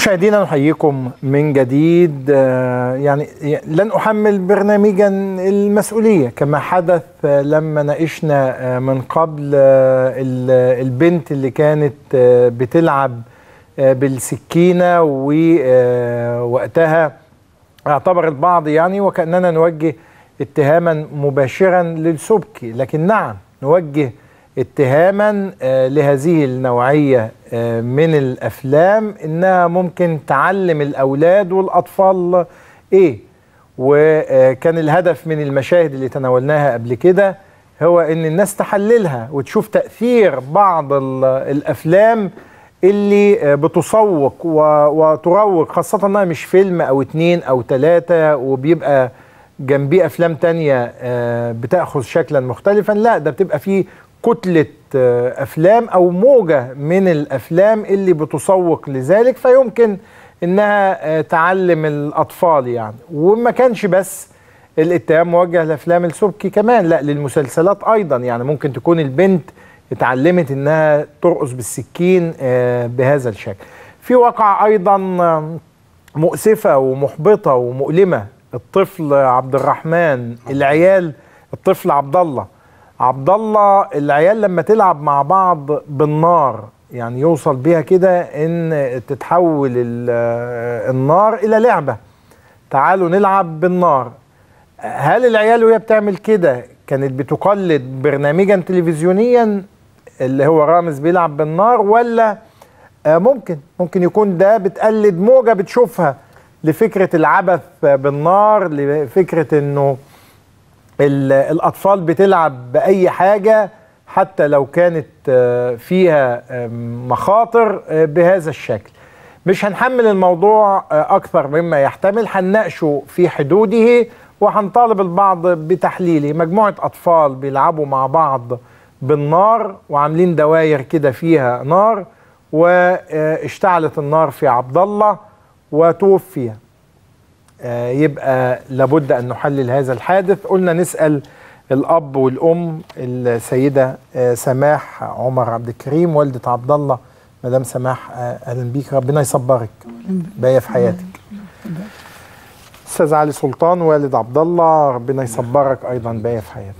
مشاهدينا نحييكم من جديد آه، يعني لن احمل برنامجا المسؤوليه كما حدث آه، لما ناقشنا آه، من قبل آه، ال- البنت اللي كانت آه، بتلعب آه، بالسكينه ووقتها اعتبر البعض يعني وكاننا نوجه اتهاما مباشرا للسبكي لكن نعم نوجه اتهاما آه، لهذه النوعيه آه، من الافلام انها ممكن تعلم الاولاد والاطفال ايه وكان الهدف من المشاهد اللي تناولناها قبل كده هو ان الناس تحللها وتشوف تاثير بعض ال- الافلام اللي آه، بتسوق و- وتروج خاصة انها مش فيلم او اتنين او تلاتة وبيبقى جنبيه افلام تانية آه، بتاخذ شكلا مختلفا لا ده بتبقى فيه كتلة آه، افلام او موجة من الافلام اللي بتسوق لذلك فيمكن انها آه، تعلم الاطفال يعني وما كانش بس الاتهام موجه لافلام السبكي كمان لا للمسلسلات ايضا يعني ممكن تكون البنت اتعلمت انها ترقص بالسكين آه، بهذا الشكل في واقع ايضا آه، مؤسفه ومحبطه ومؤلمه الطفل عبد الرحمن العيال الطفل عبد الله عبد الله العيال لما تلعب مع بعض بالنار يعني يوصل بيها كده ان تتحول ال- آه، النار الى لعبه تعالوا نلعب بالنار هل العيال وهي بتعمل كده كانت بتقلد برنامجا تلفزيونيا اللي هو رامز بيلعب بالنار ولا آه ممكن ممكن يكون ده بتقلد موجة بتشوفها لفكرة العبث بالنار لفكرة انه ال- الاطفال بتلعب باي حاجة حتى لو كانت آه، فيها آه، مخاطر آه، بهذا الشكل مش هنحمل الموضوع آه، اكثر مما يحتمل هنناقشه في حدوده وهنطالب البعض بتحليله مجموعة اطفال بيلعبوا مع بعض بالنار وعاملين دواير كده فيها نار واشتعلت النار في عبد الله وتوفي آه، يبقى لابد ان نحلل هذا الحادث قلنا نسال الاب والام السيده آه، سماح عمر عبد الكريم والده عبد الله مدام سماح آه، اهلا بيك ربنا يصبرك باقيه في حياتك استاذ علي سلطان والد عبد الله ربنا يصبرك ايضا باقيه في حياتك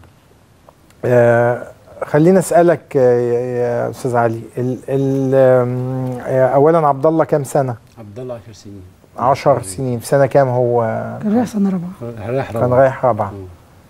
آه، خليني اسالك آه، يا يا استاذ علي ال ال آم، آه، اولا عبد الله كام سنه عبد الله 10 سنين عشر سنين في سنه كام هو كان رايح سنه رابعه رايح كان رابعة. رايح رابعه مم.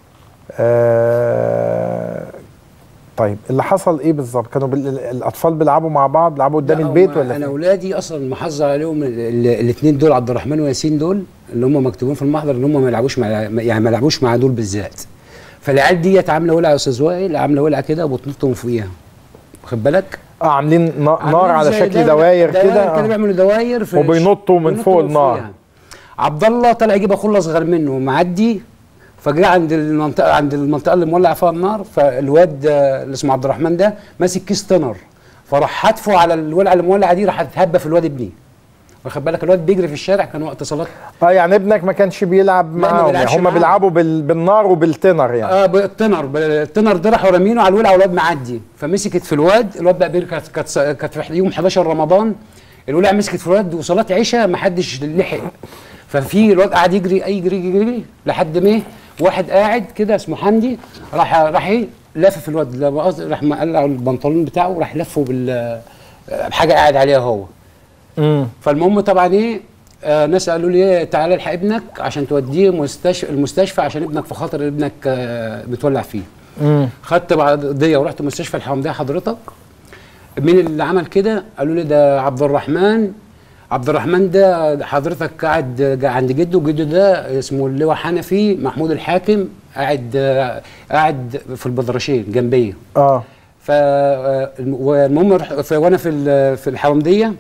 آه طيب اللي حصل ايه بالظبط كانوا بال... الاطفال بيلعبوا مع بعض بيلعبوا قدام لا، البيت هم- ولا انا فين؟ اولادي اصلا محذر عليهم الاثنين دول عبد الرحمن وياسين دول اللي هم مكتوبين في المحضر ان هم ما يلعبوش مع يعني ما يلعبوش مع دول بالذات فالعيال ديت عامله ولعه يا استاذ وائل عامله ولعه كده وبتنط من فوقيها واخد بالك اه عاملين ن- نار عاملين على زي شكل دايرة- دواير كده كانوا آه. بيعملوا دواير في وبينطوا من فوق النار. فوقيها. عبد الله طلع يجيب اخوه الاصغر منه معدي فجاء عند المنطقه عند المنطقه اللي مولع فيها النار فالواد آه، اللي اسمه عبد الرحمن ده ماسك كيس تنر فراح حدفه على الولعه اللي مولعه دي راح تهبى في الواد ابني واخد بالك الواد بيجري في الشارع كان وقت صلاه اه يعني ابنك ما كانش بيلعب ما معاهم بيلعبش يعني هم معاهم. بيلعبوا بال... بالنار وبالتنر يعني اه التنر التنر ده راحوا رامينه على الولعه والواد معدي فمسكت في الواد الواد بقى بيجري كانت كانت كانت في يوم 11 رمضان الولعه مسكت في الواد وصلاه عشاء ما حدش لحق ففي الواد قعد يجري اي يجري يجري, يجري لحد ما واحد قاعد كده اسمه حمدي راح راح ايه لافف الواد لا قصدي راح مقلع البنطلون بتاعه وراح لفه بال بحاجه قاعد عليها هو امم فالمهم طبعا ايه آه ناس قالوا لي إيه، تعالى الحق ابنك عشان توديه مستشفى المستشفى عشان ابنك في خطر ابنك آه متولع فيه امم خدت بعضيه ورحت مستشفى الحمديه حضرتك مين اللي عمل كده قالوا لي ده عبد الرحمن عبد الرحمن ده حضرتك قاعد عند جده جده ده اسمه اللواء حنفي محمود الحاكم قاعد آه، قاعد في البدرشين جنبيه اه ف آه، والمهم رح- ف- وانا في ال- في الحومديه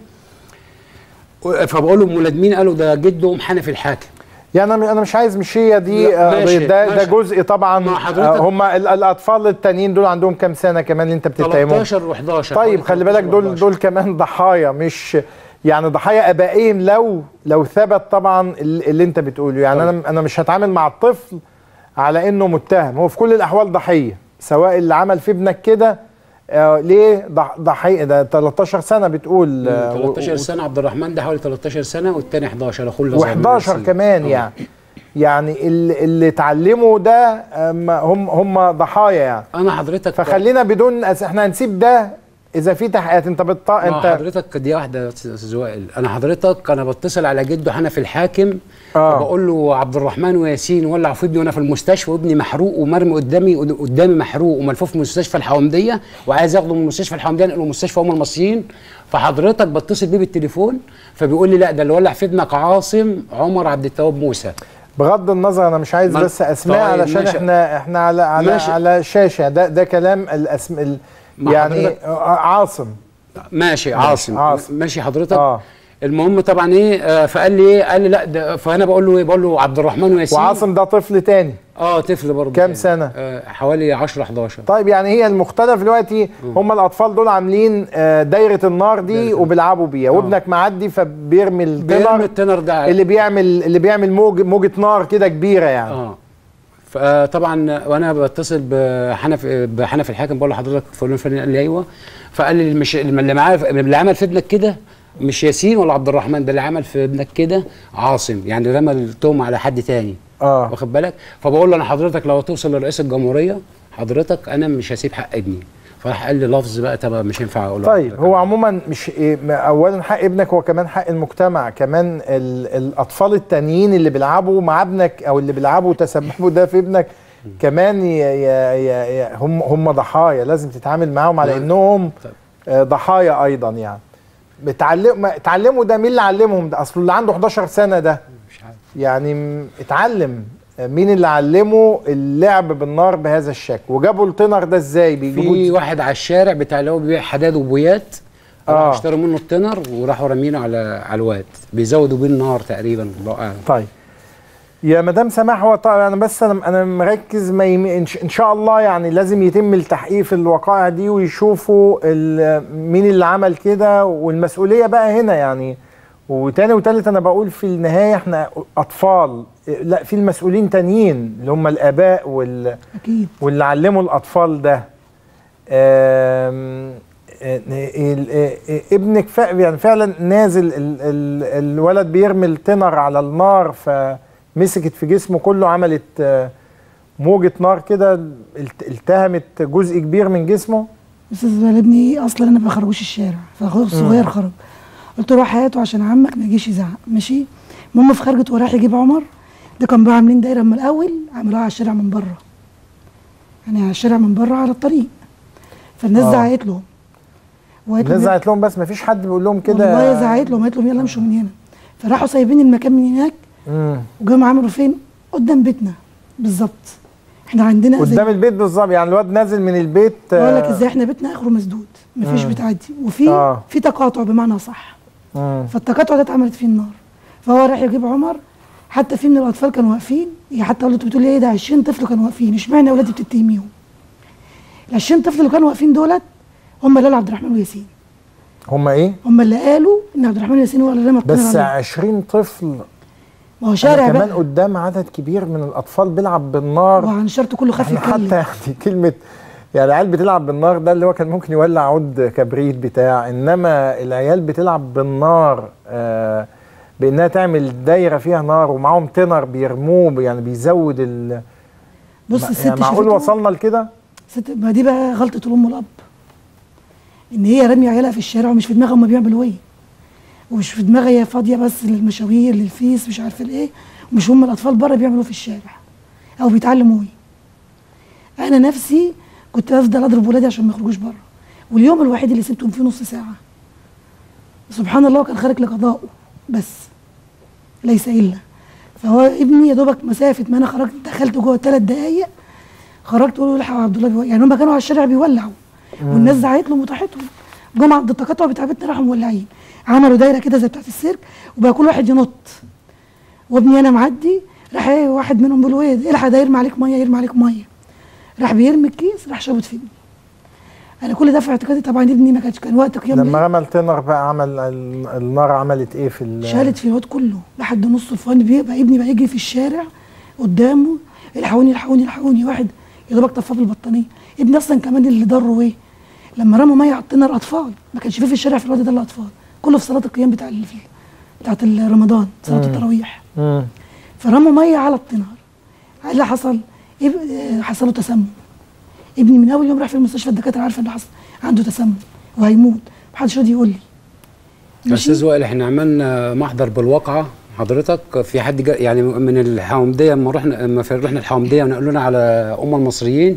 فبقول لهم ولاد مين قالوا ده جدهم حنفي الحاكم يعني انا انا مش عايز مش هي دي لا، آه، ماشي، ده ده ماشي. جزء طبعا مع آه، حضرتك. هم ال- الاطفال التانيين دول عندهم كام سنه كمان اللي انت بتتهمهم 13 و11 طيب خلي بالك دول دول كمان ضحايا مش يعني ضحايا ابائهم لو لو ثبت طبعا ال- اللي انت بتقوله يعني طيب. انا انا مش هتعامل مع الطفل على انه متهم هو في كل الاحوال ضحيه سواء اللي عمل في ابنك كده آه ليه ضح- ضحيه ده 13 سنه بتقول آه، 13 سنه عبد الرحمن ده حوالي 13 سنه والتاني 11 اخوه اللي أصغر منه و11 بالسن. كمان آه. يعني يعني اللي, اللي اتعلموا ده آم، هم هم ضحايا يعني انا حضرتك فخلينا بدون أس... احنا هنسيب ده اذا في تحقيقات انت بت... ما انت حضرتك دي واحده يا استاذ وائل انا حضرتك انا بتصل على جده حنفي الحاكم آه. بقول له عبد الرحمن وياسين ولعوا في ابني وانا في المستشفى وابني محروق ومرمي قدامي قدامي محروق وملفوف في مستشفى الحومديه وعايز اخده من مستشفى الحومديه انقله مستشفى ام المصريين فحضرتك بتصل بيه بالتليفون فبيقول لي لا ده اللي ولع في ابنك عاصم عمر عبد التواب موسى بغض النظر انا مش عايز ما- بس اسماء طيب، علشان ماشي. احنا احنا على على ماشي. على شاشه ده ده كلام الاسم ال... ما يعني حضرتك- آه، عاصم ماشي عاصم عاصم. ماشي حضرتك اه المهم طبعا ايه آه، فقال لي ايه قال لي لا ده فانا بقول له ايه بقول له عبد الرحمن وياسين وعاصم ده طفل تاني اه طفل برضه كام تاني. سنة؟ آه حوالي 10 11 طيب يعني هي المختلف دلوقتي هم الاطفال دول عاملين آه، دايره النار دي وبيلعبوا بيها وابنك معدي فبيرمي بيرمي التنر التنر ده اللي بيعمل اللي بيعمل موج موجه نار كده كبيره يعني اه فطبعا وانا بتصل بحنفي بحنفي الحاكم بقول لحضرتك فلان فلان قال لي ايوه فقال لي مش اللي معاه اللي عمل في ابنك كده مش ياسين ولا عبد الرحمن ده اللي عمل في ابنك كده عاصم يعني رمى التهمه على حد تاني اه واخد بالك فبقول له انا حضرتك لو توصل لرئيس الجمهوريه حضرتك انا مش هسيب حق ابني فراح قال لي لفظ بقى طب مش هينفع اقوله طيب لحضرتك. هو عموما مش إيه م- اولا حق ابنك هو كمان حق المجتمع كمان ال الاطفال التانيين اللي بيلعبوا مع ابنك او اللي بيلعبوا وتسببوا ده في ابنك كمان ي ي ي ي هم هم ضحايا لازم تتعامل معاهم على نعم. انهم طيب. آه، ضحايا ايضا يعني بتعلم ما- اتعلموا ده مين اللي علمهم ده اصل اللي عنده 11 سنه ده مش عارف يعني م- اتعلم آه، مين اللي علمه اللعب بالنار بهذا الشكل وجابوا التنر ده ازاي بيجيبوه في واحد على الشارع بتاع اللي هو بيبيع حداد وبويات آه. آه. اشتروا منه التنر وراحوا رامينه على على الواد بيزودوا بيه النار تقريبا الله اعلم طيب يا مدام سماح هو طبعا انا بس انا انا مركز ما يم... إن ش- ان شاء الله يعني لازم يتم التحقيق في الوقائع دي ويشوفوا ال... مين اللي عمل كده والمسؤوليه بقى هنا يعني وتاني وتالت انا بقول في النهايه احنا اطفال لا في المسؤولين تانيين اللي هم الاباء وال... اكيد واللي علموا الاطفال ده آم، آه، ال- آه، ابنك فع- يعني فعلا نازل ال- ال- الولد بيرمي التنر على النار فمسكت في جسمه كله عملت آه، موجة نار كده الت- التهمت جزء كبير من جسمه استاذ وائل ابني اصلا انا ما بخرجوش الشارع فاخوه الصغير خرج قلت له روح هاته عشان عمك ما يجيش يزعق ماشي المهم في خرجت وراح يجيب عمر ده كان بقى عاملين دايره من الاول عملوها على الشارع من بره يعني على الشارع من بره على الطريق فالناس آه. زعقت لهم وقالت الناس لهم زعلت لهم بس مفيش حد بيقول لهم كده والله زعقت لهم قالت لهم يلا امشوا من هنا فراحوا سايبين المكان من هناك مم. وجم عملوا فين قدام بيتنا بالظبط احنا عندنا زي- قدام البيت بالظبط يعني الواد نازل من البيت بقول لك آه، ازاي احنا بيتنا اخره مسدود مفيش مم. بتعدي وفي آه. في تقاطع بمعنى صح مم. فالتقاطع ده اتعملت فيه النار فهو راح يجيب عمر حتى في من الاطفال كانوا واقفين هي حتى والدته بتقول لي ايه ده 20 طفل كانوا واقفين اشمعنى اولادي بتتهميهم ال 20 طفل اللي كانوا واقفين دولت هم اللي قالوا عبد الرحمن وياسين هم ايه هم اللي قالوا ان عبد الرحمن وياسين هو اللي رمى الطير بس عليه. 20 طفل ما هو أنا شارع كمان بقى قدام عدد كبير من الاطفال بيلعب بالنار وعن شرط كله خاف احنا يتكلم حتى يعني كلمه يعني العيال بتلعب بالنار ده اللي هو كان ممكن يولع عود كبريت بتاع انما العيال بتلعب بالنار آه بانها تعمل دايره فيها نار ومعاهم تنر بيرموه يعني بيزود ال بص الست يعني معقول شافته- وصلنا لكده ست ما دي بقى غلطه الام والاب ان هي راميه عيالها في الشارع ومش في دماغها هم بيعملوا ايه ومش في دماغها هي فاضيه بس للمشاوير للفيس مش عارفه الايه ومش هم الاطفال بره بيعملوا في الشارع او بيتعلموا ايه انا نفسي كنت بفضل اضرب ولادي عشان ما يخرجوش بره واليوم الوحيد اللي سبتهم فيه نص ساعه سبحان الله كان خارج لقضائه بس ليس الا فهو ابني يا دوبك مسافه ما انا خرجت دخلت جوه ثلاث دقائق خرجت قولوا الحق عبد الله بيولع يعني هم كانوا على الشارع بيولعوا والناس زعقت لهم وطاحتهم جم عند التقاطع بتاع بيتنا راحوا مولعين عملوا دايره كده زي بتاعت السيرك وبقى كل واحد ينط وابني انا معدي راح ايه واحد منهم بيقول ايه الحق ده يرمي عليك ميه يرمي عليك ميه راح بيرمي الكيس راح شابط في ابني انا كل ده في اعتقادي طبعا ابني ما كانش كان وقت قيام لما ليل. رمى التنر بقى عمل ال- النار عملت ايه في ال- شالت في الواد كله لحد نص الفن بيبقى ابني بقى يجري في الشارع قدامه الحقوني الحقوني الحقوني واحد يا دوبك طفاه بالبطانيه ابني اصلا كمان اللي ضره ايه لما رموا ميه على التنر اطفال ما كانش فيه في الشارع في الوقت ده الا اطفال كله في صلاه القيام بتاع ال- بتاعت رمضان صلاه التراويح مم. فرموا ميه على التنر ايه اللي حصل؟ إب- آه، حصل له تسمم ابني من اول يوم راح في المستشفى الدكاتره عارفه ان حصل عنده تسمم وهيموت محدش راضي يقول لي يا استاذ وائل احنا عملنا محضر بالواقعه حضرتك في حد جا يعني من الحومديه لما رحنا لما في- رحنا الحومديه ونقلوا لنا على ام المصريين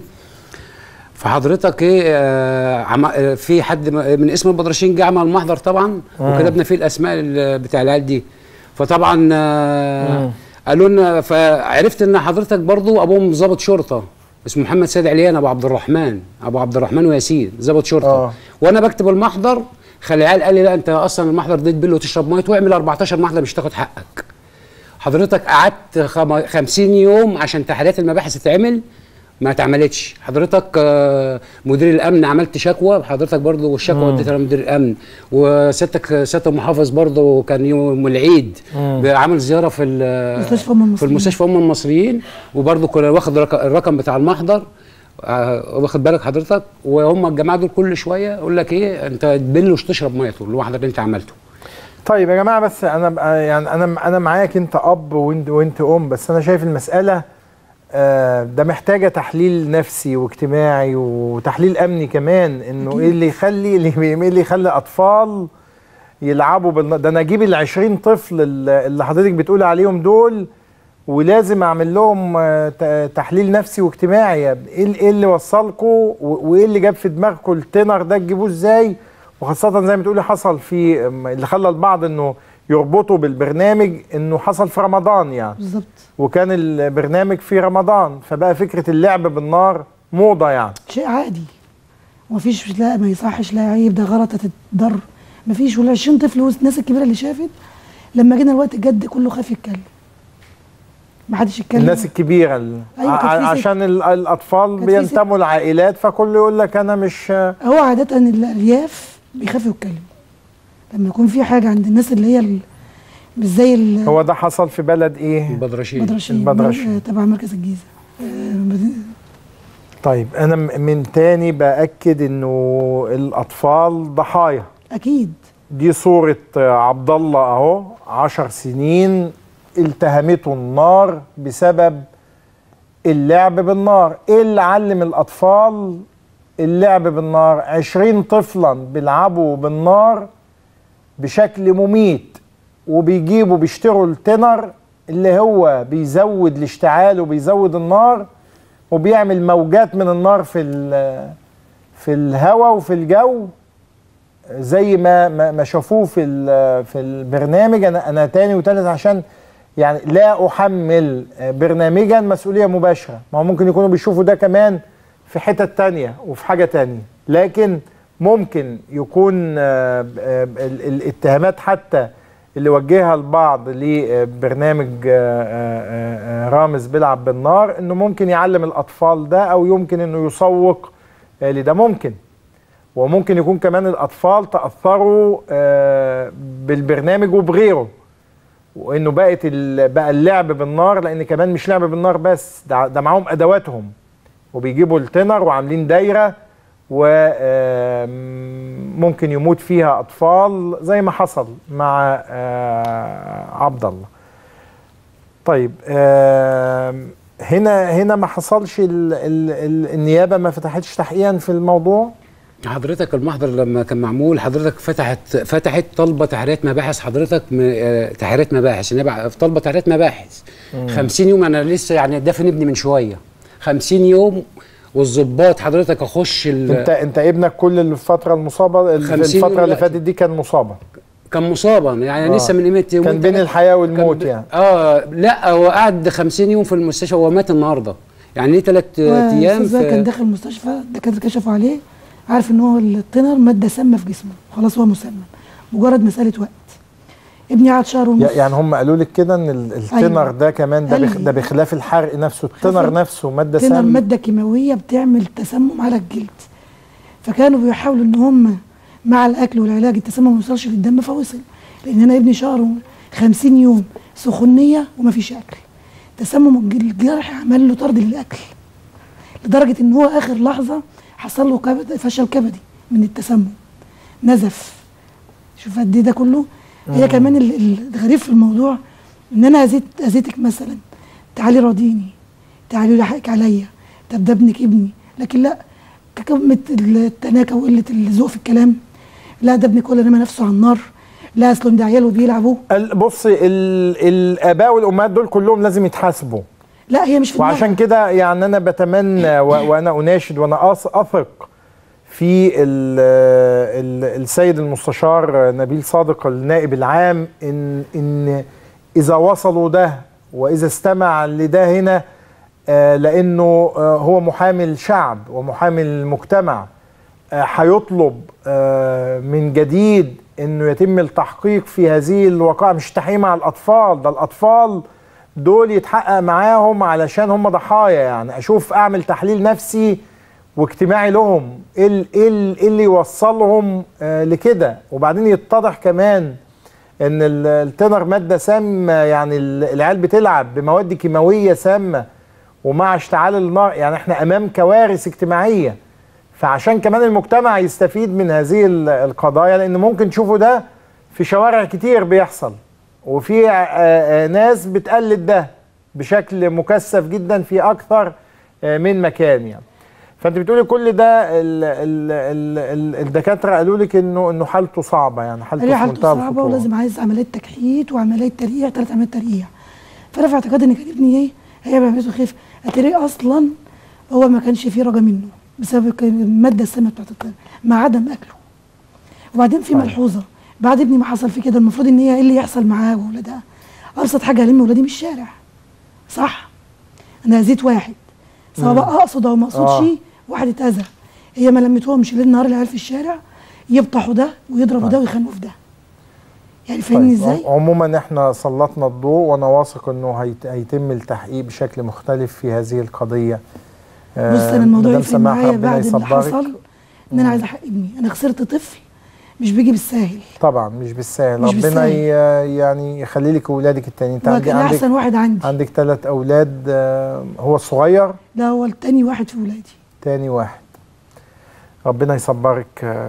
فحضرتك ايه آه عم آه، في حد م- من اسم البدرشين جه عمل محضر طبعا وكتبنا فيه الاسماء ال- بتاع العيال دي فطبعا آه قالوا لنا فعرفت ان حضرتك برضو ابوهم ضابط شرطه اسمه محمد سيد عليان ابو عبد الرحمن ابو عبد الرحمن وياسين ضابط شرطه آه. وانا بكتب المحضر خلي العيال قال لي لا انت اصلا المحضر ده تبله وتشرب ميه واعمل 14 محضر مش تاخد حقك حضرتك قعدت خم- 50 يوم عشان تحريات المباحث تتعمل ما اتعملتش حضرتك آه، مدير الامن عملت شكوى حضرتك برضو والشكوى وديتها لمدير الامن وسيادتك سياده المحافظ برضو كان يوم العيد عامل زياره في ال- مستشفى أم في المصريين. المستشفى ام المصريين وبرضو كنا واخد رق- الرقم بتاع المحضر آه، واخد بالك حضرتك وهم الجماعه دول كل شويه يقول لك ايه انت تبل وش تشرب ميه تقول المحضر اللي انت عملته طيب يا جماعه بس انا بقى يعني انا انا معاك انت اب وانت وانت ام بس انا شايف المساله آه، ده محتاجه تحليل نفسي واجتماعي وتحليل امني كمان انه ايه اللي يخلي اللي ايه اللي يخلي اطفال يلعبوا بالن... ده انا اجيب ال 20 طفل اللي اللي حضرتك بتقول عليهم دول ولازم اعمل لهم آه، ت- تحليل نفسي واجتماعي ايه ال- ايه اللي وصلكم و- وايه اللي جاب في دماغكم التنر ده تجيبوه ازاي وخاصة زي ما تقولي حصل في أم، اللي خلى البعض انه يربطوا بالبرنامج انه حصل في رمضان يعني بالظبط وكان البرنامج في رمضان فبقى فكرة اللعب بالنار موضة يعني شيء عادي ومفيش لا ما يصحش لا عيب ده غلط هتتضر مفيش ولا 20 طفل والناس الكبيره اللي شافت لما جينا الوقت الجد كله خاف يتكلم ما حدش يتكلم الناس الكبيرة ال- أيوة، كان ع- في ست- عشان ال- الأطفال كان في بينتموا لعائلات فكله يقول لك أنا مش هو عادة الأرياف بيخافوا يتكلموا لما يكون في حاجة عند الناس اللي هي ال- مش زي ال- هو ده حصل في بلد إيه؟ البدرشين البدرشين البدرشين. آه، تبع مركز الجيزة آه، مدينة- طيب أنا م- من تاني بأكد إنه الأطفال ضحايا أكيد دي صورة عبد الله اهو عشر سنين التهمته النار بسبب اللعب بالنار ايه اللي علم الاطفال اللعب بالنار عشرين طفلا بيلعبوا بالنار بشكل مميت وبيجيبوا بيشتروا التنر اللي هو بيزود الاشتعال وبيزود النار وبيعمل موجات من النار في ال- في الهواء وفي الجو زي ما ما ما شافوه في ال- في البرنامج انا انا تاني وتالت عشان يعني لا احمل برنامجا مسؤوليه مباشره ما هو ممكن يكونوا بيشوفوا ده كمان في حتت تانية وفي حاجه تانية لكن ممكن يكون آه، آه، ال- الاتهامات حتى اللي وجهها البعض لبرنامج آه، آه، آه، رامز بيلعب بالنار انه ممكن يعلم الاطفال ده او يمكن انه يسوق آه، لده ممكن وممكن يكون كمان الاطفال تاثروا آه، بالبرنامج وبغيره وانه بقت ال- بقى اللعب بالنار لان كمان مش لعب بالنار بس ده, ده معاهم ادواتهم وبيجيبوا التنر وعاملين دايره وممكن يموت فيها اطفال زي ما حصل مع آه، عبد الله طيب آم، هنا هنا ما حصلش ال ال ال النيابه ما فتحتش تحقيقا في الموضوع حضرتك المحضر لما كان معمول حضرتك فتحت فتحت طلبه تحريات مباحث حضرتك م- آه، تحريات مباحث النبع- طلبه تحريات مباحث 50 يوم انا لسه يعني دافن ابني من شويه 50 يوم والظباط حضرتك اخش ال- انت انت ابنك كل الفتره المصابه ال- 50 الفتره اللي دلوقتي. فاتت دي كان مصابه كان مصابا يعني آه. لسه من قيمه يومين كان بين تلاتة. الحياه والموت كان ب- يعني اه لا هو قعد 50 يوم في المستشفى هو مات النهارده يعني ليه ثلاث ايام أستاذ بقى كان في داخل المستشفى الدكاتره كشفوا عليه عارف ان هو التنر ماده سامه في جسمه خلاص هو مسمم مجرد مساله وقت ابني قعد شهر ونص يعني هم قالوا لك كده ان ال- التنر أيوة. ده كمان ده قال بخ لي. ده بخلاف الحرق نفسه التنر حصل. نفسه ماده تنر سام ماده كيماويه بتعمل تسمم على الجلد فكانوا بيحاولوا ان هم مع الاكل والعلاج التسمم ما يوصلش للدم فوصل لان انا ابني شهر 50 يوم سخونيه وما فيش اكل تسمم الج- الجرح عمل له طرد للاكل لدرجه ان هو اخر لحظه حصل له كبد فشل كبدي من التسمم نزف شوف قد ايه ده كله هي كمان ال- ال- الغريب في الموضوع ان انا اذيت اذيتك مثلا تعالي راضيني تعالي لحقك عليا طب ده ابنك ابني لكن لا ككمة التناكة وقلة الذوق في الكلام لا ده ابنك ولا رمى نفسه على النار لا اصلهم ده عياله بيلعبوا ال- بص ال- الاباء والامهات دول كلهم لازم يتحاسبوا لا هي مش في وعشان دماغها. كده يعني انا بتمنى و- وانا اناشد وانا أث- اثق في ال ال السيد المستشار نبيل صادق النائب العام ان ان اذا وصلوا ده واذا استمع لده هنا آه، لانه آه، هو محامي الشعب ومحامي المجتمع آه، هيطلب آه، من جديد انه يتم التحقيق في هذه الواقعة مش تحقيق مع الاطفال ده الاطفال دول يتحقق معاهم علشان هم ضحايا يعني اشوف اعمل تحليل نفسي واجتماعي لهم ايه ال- ايه ال- إيه اللي يوصلهم آه، لكده وبعدين يتضح كمان ان ال- التنر ماده سامه يعني ال- العيال بتلعب بمواد كيماويه سامه ومع اشتعال النار يعني احنا امام كوارث اجتماعيه فعشان كمان المجتمع يستفيد من هذه ال- القضايا لان ممكن تشوفوا ده في شوارع كتير بيحصل وفي آه، آه، ناس بتقلد ده بشكل مكثف جدا في اكثر آه، من مكان يعني فانت بتقولي كل ده ال ال ال ال الدكاتره قالوا لك انه انه حالته صعبه يعني حالته هي في حالته منتهى صعبه الخطوره ولازم عايز عمليه تكحيت وعمليه ترقيع ثلاث عمليات ترقيع فانا في اعتقادي ان كان ابني ايه هيبقى عمليته خف اتري اصلا هو ما كانش فيه رجا منه بسبب كان الماده السامه بتاعت الطير مع عدم اكله وبعدين في طيب. ملحوظه بعد ابني ما حصل فيه كده المفروض ان هي ايه اللي يحصل معاه واولادها ابسط حاجه الم ولادي من الشارع صح انا اذيت واحد سواء بقى اقصد او ما اقصدش آه. واحد اتاذى هي ما لمتهمش ليل نهار العيال في الشارع يبطحوا ده ويضربوا ده ويخانقوا في ده يعني فاهمني طيب، ازاي؟ عموما احنا سلطنا الضوء وانا واثق انه هيت- هيتم التحقيق بشكل مختلف في هذه القضيه آه، بص انا الموضوع مدام يفرق سماح معايا ربنا بعد اللي يصبرك. حصل ان انا عايزه حق ابني انا خسرت طفل مش بيجي بالساهل طبعا مش بالسهل مش ربنا بالسهل. ي- يعني يخلي لك اولادك التانيين انت هو عندك كان عندك احسن واحد عندي عندك ثلاث اولاد آه، هو الصغير ده هو التاني واحد في ولادي تاني واحد ربنا يصبرك آه، آه،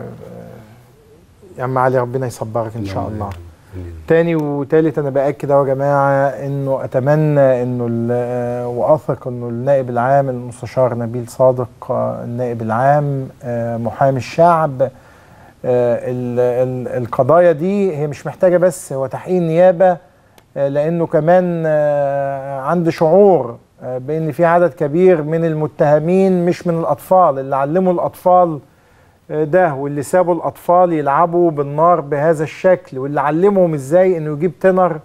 يا عم علي ربنا يصبرك ان شاء الله تاني وتالت انا باكد اهو يا جماعه انه اتمنى انه ال- آه، واثق انه النائب العام المستشار نبيل صادق آه، النائب العام آه، محامي الشعب آه، ال- ال- القضايا دي هي مش محتاجه بس هو تحقيق نيابه آه، لانه كمان آه، عنده شعور آه، بان في عدد كبير من المتهمين مش من الاطفال اللي علموا الاطفال آه، ده واللي سابوا الاطفال يلعبوا بالنار بهذا الشكل واللي علمهم ازاي انه يجيب تنر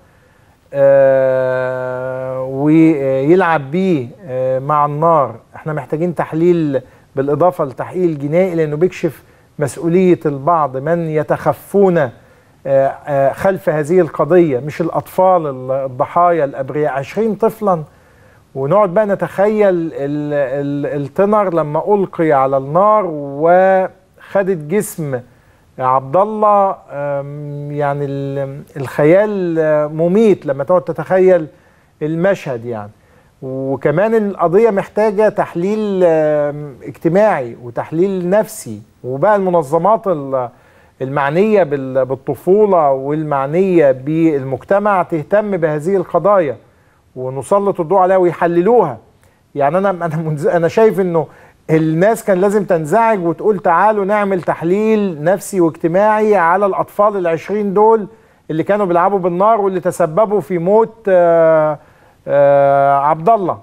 آه، ويلعب بيه آه، مع النار احنا محتاجين تحليل بالاضافه للتحقيق الجنائي لانه بيكشف مسؤوليه البعض من يتخفون آه، آه، خلف هذه القضيه مش الاطفال ال- الضحايا الابرياء 20 طفلا ونقعد بقى نتخيل ال- ال- التنر لما القي على النار وخدت جسم عبد الله أم، يعني ال- الخيال آه، مميت لما تقعد تتخيل المشهد يعني وكمان القضية محتاجة تحليل آم، اجتماعي وتحليل نفسي وبقى المنظمات ال- المعنية بال- بالطفولة والمعنية بالمجتمع تهتم بهذه القضايا ونسلط الضوء عليها ويحللوها يعني انا انا منز... انا شايف انه الناس كان لازم تنزعج وتقول تعالوا نعمل تحليل نفسي واجتماعي على الاطفال العشرين دول اللي كانوا بيلعبوا بالنار واللي تسببوا في موت آه آه عبد الله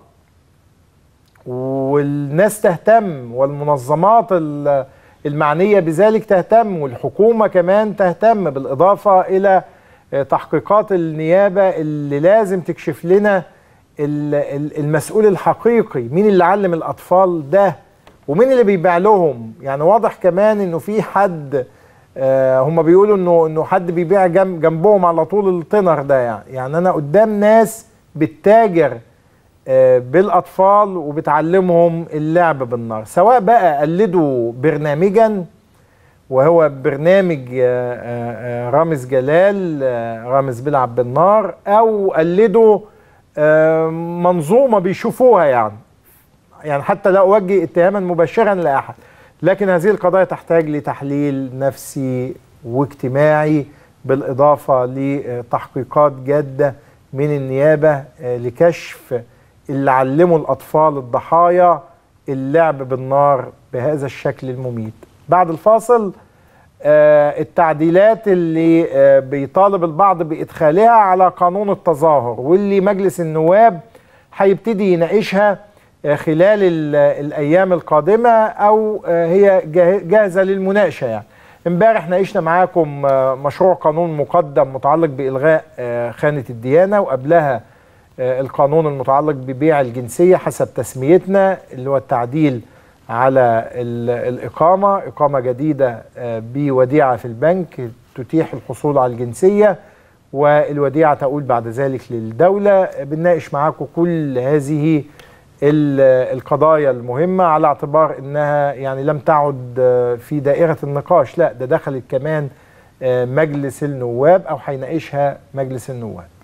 والناس تهتم والمنظمات ال- المعنية بذلك تهتم والحكومة كمان تهتم بالإضافة إلى آه، تحقيقات النيابة اللي لازم تكشف لنا ال- ال- المسؤول الحقيقي مين اللي علم الأطفال ده ومين اللي بيبيع لهم يعني واضح كمان إنه في حد آه، هم بيقولوا إنه إنه حد بيبيع جنب جنبهم على طول التنر ده يعني يعني أنا قدام ناس بتتاجر آه، بالاطفال وبتعلمهم اللعب بالنار سواء بقى قلدوا برنامجا وهو برنامج آه، آه، آه، رامز جلال آه، رامز بيلعب بالنار او قلدوا آه، منظومه بيشوفوها يعني يعني حتى لا اوجه اتهاما مباشرا لاحد لكن هذه القضايا تحتاج لتحليل نفسي واجتماعي بالإضافة لتحقيقات جادة من النيابة آه، لكشف اللي علموا الأطفال الضحايا اللعب بالنار بهذا الشكل المميت بعد الفاصل آه، التعديلات اللي آه، بيطالب البعض بإدخالها على قانون التظاهر واللي مجلس النواب هيبتدي يناقشها آه، خلال ال- الأيام القادمة أو آه، هي جاه- جاهزة للمناقشة يعني امبارح ناقشنا معاكم آه، مشروع قانون مقدم متعلق بإلغاء آه، خانة الديانة وقبلها آه، القانون المتعلق ببيع الجنسية حسب تسميتنا اللي هو التعديل على ال- الإقامة إقامة جديدة آه، بوديعة في البنك تتيح الحصول على الجنسية والوديعة تقول بعد ذلك للدولة بنناقش معاكم كل هذه ال- القضايا المهمة على اعتبار انها يعني لم تعد آه، في دائرة النقاش لا ده دخلت كمان آه، مجلس النواب او هيناقشها مجلس النواب